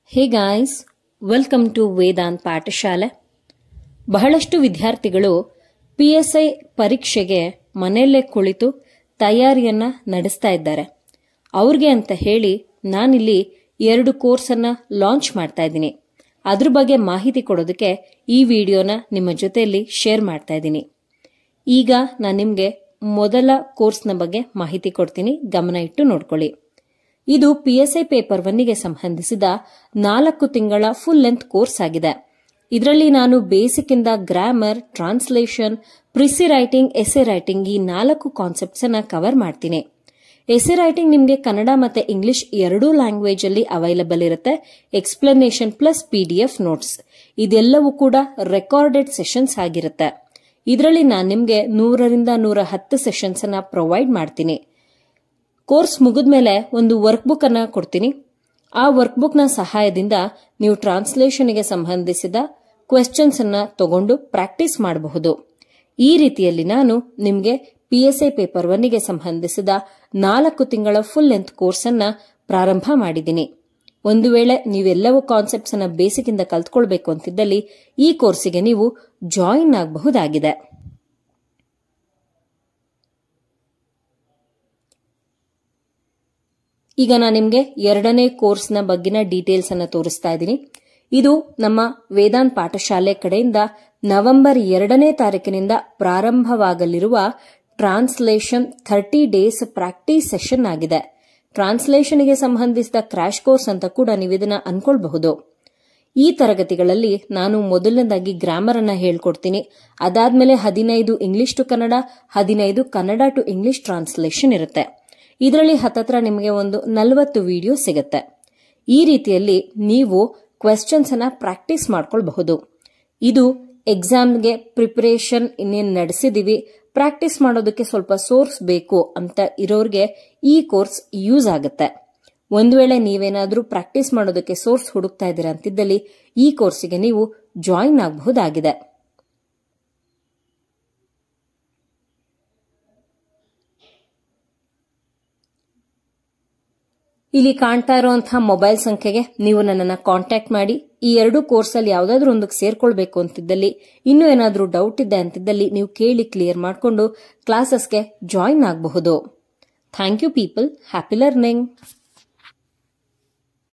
hey guys welcome to Vedant ಪಾಠಶಾಲೆ ಬಹಳಷ್ಟು ವಿದ್ಯಾರ್ಥಿಗಳು ಪಿ ಎಸ್ ಐ ಪರೀಕ್ಷೆಗೆ ಮನೆಯಲ್ಲೇ ಕುಳಿತು ತಯಾರಿಯನ್ನ ನಡೆಸ್ತಾ ಇದ್ದಾರೆ ಅವ್ರಿಗೆ ಅಂತ ಹೇಳಿ ನಾನಿಲ್ಲಿ ಎರಡು ಕೋರ್ಸನ್ನ ಲಾಂಚ್ ಮಾಡ್ತಾ ಇದ್ದೀನಿ ಅದ್ರ ಬಗ್ಗೆ ಮಾಹಿತಿ ಕೊಡೋದಕ್ಕೆ ಈ ವಿಡಿಯೋನ ನಿಮ್ಮ ಜೊತೆಯಲ್ಲಿ ಶೇರ್ ಮಾಡ್ತಾ ಇದ್ದೀನಿ ಈಗ ನಾನು ನಿಮಗೆ ಮೊದಲ ಕೋರ್ಸ್ನ ಬಗ್ಗೆ ಮಾಹಿತಿ ಕೊಡ್ತೀನಿ ಗಮನ ಇಟ್ಟು ನೋಡ್ಕೊಳ್ಳಿ ಇದು ಪಿ ಎಸ್ ಐ ಪೇಪರ್ ಒನ್ನಿಗೆ ಸಂಬಂಧಿಸಿದ ನಾಲ್ಕು ತಿಂಗಳ ಫುಲ್ ಲೆಂತ್ ಕೋರ್ಸ್ ಆಗಿದೆ ಇದರಲ್ಲಿ ನಾನು ಬೇಸಿಕ್ ಇಂದ grammar translation precis writing essay writing ಈ ನಾಲ್ಕು ಕಾನ್ಸೆಪ್ಟ್ಸ್ ಅನ್ನ ಕವರ್ ಮಾಡ್ತೀನಿ ಎಸೆ ರೈಟಿಂಗ್ ನಿಮಗೆ ಕನ್ನಡ ಮತ್ತೆ ಇಂಗ್ಲಿಷ್ ಎರಡೂ ಲ್ಯಾಂಗ್ವೇಜ್ ಅಲ್ಲಿ ಅವೈಲಬಲ್ ಇರುತ್ತೆ explanation plus P D F notes ಇದೆಲ್ಲವೂ ಕೂಡ ರೆಕಾರ್ಡೆಡ್ ಸೆಷನ್ಸ್ ಆಗಿರುತ್ತೆ ಇದರಲ್ಲಿ ನಾನು ನಿಮಗೆ ನೂರರಿಂದ ನೂರ ಹತ್ತು ಸೆಷನ್ಸ್ ಅನ್ನ ಪ್ರೊವೈಡ್ ಮಾಡ್ತೀನಿ ಕೋರ್ಸ್ ಮುಗಿದ್ಮೇಲೆ ಒಂದು ವರ್ಕ್ ಬುಕ್ ಅನ್ನ ಕೊಡ್ತೀನಿ ಆ ವರ್ಕ್ ಬುಕ್ ನ ಸಹಾಯದಿಂದ ನೀವು ಟ್ರಾನ್ಸ್ಲೇಷನ್ಗೆ ಸಂಬಂಧಿಸಿದ ಕ್ವೆಶ್ಚನ್ಸ್ ಅನ್ನ ತಗೊಂಡು ಪ್ರಾಕ್ಟೀಸ್ ಮಾಡಬಹುದು ಈ ರೀತಿಯಲ್ಲಿ ನಾನು ನಿಮಗೆ ಪಿ ಎಸ್ ಐ ಪೇಪರ್ ಒನ್ನಿಗೆ ಸಂಬಂಧಿಸಿದ ನಾಲ್ಕು ತಿಂಗಳ ಫುಲ್ ಲೆಂತ್ ಕೋರ್ಸ್ ಅನ್ನ ಪ್ರಾರಂಭ ಮಾಡಿದ್ದೀನಿ ಒಂದು ವೇಳೆ ನೀವೆಲ್ಲವೂ ಕಾನ್ಸೆಪ್ಟ್ಸ್ ಅನ್ನ ಬೇಸಿಕ್ ಇಂದ ಕಲ್ತ್ಕೊಳ್ಬೇಕು ಅಂತಿದ್ದಲ್ಲಿ ಈ ಕೋರ್ಸಿಗೆ ನೀವು ಜಾಯಿನ್ ಆಗಬಹುದಾಗಿದೆ ಈಗ ನಾನು ನಿಮಗೆ ಎರಡನೇ ಕೋರ್ಸ್ನ ಬಗ್ಗಿನ ಡೀಟೇಲ್ಸ್ ಅನ್ನ ತೋರಿಸ್ತಾ ಇದ್ದೀನಿ ಇದು ನಮ್ಮ ವೇದಾಂತ್ ಪಾಠಶಾಲೆ ಕಡೆಯಿಂದ ನವೆಂಬರ್ ಎರಡನೇ ತಾರೀಕಿನಿಂದ ಪ್ರಾರಂಭವಾಗಲಿರುವ translation thirty days practice session ಆಗಿದೆ ಟ್ರಾನ್ಸ್ಲೇಷನ್ಗೆ ಸಂಬಂಧಿಸಿದ ಕ್ರಾಶ್ ಕೋರ್ಸ್ ಅಂತ ಕೂಡ ನೀವು ಇದನ್ನ ಅನ್ಕೊಳ್ಬಹುದು ಈ ತರಗತಿಗಳಲ್ಲಿ ನಾನು ಮೊದಲನೇದಾಗಿ ಗ್ರಾಮರ್ ಅನ್ನ ಹೇಳ್ಕೊಡ್ತೀನಿ ಅದಾದ್ಮೇಲೆ ಹದಿನೈದು ಇಂಗ್ಲಿಷ್ ಟು ಕನ್ನಡ ಹದಿನೈದು ಕನ್ನಡ ಟು ಇಂಗ್ಲಿಷ್ ಟ್ರಾನ್ಸ್ಲೇಷನ್ ಇರುತ್ತೆ ಇದರಲ್ಲಿ ಹತ್ತತ್ರ ನಿಮಗೆ ಒಂದು ನಲವತ್ತು ವಿಡಿಯೋ ಸಿಗುತ್ತೆ ಈ ರೀತಿಯಲ್ಲಿ ನೀವು ಕ್ವೆಶ್ಚನ್ಸ್ ಅನ್ನ ಪ್ರಾಕ್ಟೀಸ್ ಮಾಡ್ಕೊಳ್ಬಹುದು ಇದು ಎಕ್ಸಾಮ್ಗೆ ಪ್ರಿಪರೇಷನ್ ಇನ್ನೇನು ನಡೆಸಿದೀವಿ ಪ್ರಾಕ್ಟೀಸ್ ಮಾಡೋದಕ್ಕೆ ಸ್ವಲ್ಪ ಸೋರ್ಸ್ ಬೇಕು ಅಂತ ಇರೋರಿಗೆ ಈ ಕೋರ್ಸ್ ಯೂಸ್ ಆಗುತ್ತೆ ಒಂದು ವೇಳೆ ನೀವೇನಾದ್ರೂ ಪ್ರಾಕ್ಟೀಸ್ ಮಾಡೋದಕ್ಕೆ ಸೋರ್ಸ್ ಹುಡುಕ್ತಾ ಇದ್ದೀರಾ ಅಂತಿದ್ದಲ್ಲಿ ಈ ಕೋರ್ಸಿಗೆ ನೀವು ಜಾಯಿನ್ ಆಗಬಹುದಾಗಿದೆ ಇಲ್ಲಿ ಕಾಣ್ತಾ ಇರುವಂತಹ ಮೊಬೈಲ್ ಸಂಖ್ಯೆಗೆ ನೀವು ನನ್ನನ್ನು ಕಾಂಟ್ಯಾಕ್ಟ್ ಮಾಡಿ ಈ ಎರಡು ಕೋರ್ಸಲ್ಲಿ ಯಾವುದಾದ್ರೂ ಒಂದಕ್ಕೆ ಸೇರ್ಕೊಳ್ಬೇಕು ಅಂತಿದ್ದಲ್ಲಿ ಇನ್ನೂ ಏನಾದರೂ ಡೌಟ್ ಇದೆ ಅಂತಿದ್ದಲ್ಲಿ ನೀವು ಕೇಳಿ ಕ್ಲಿಯರ್ ಮಾಡಿಕೊಂಡು ಕ್ಲಾಸಸ್ಗೆ ಜಾಯಿನ್ ಆಗಬಹುದು thank you people happy learning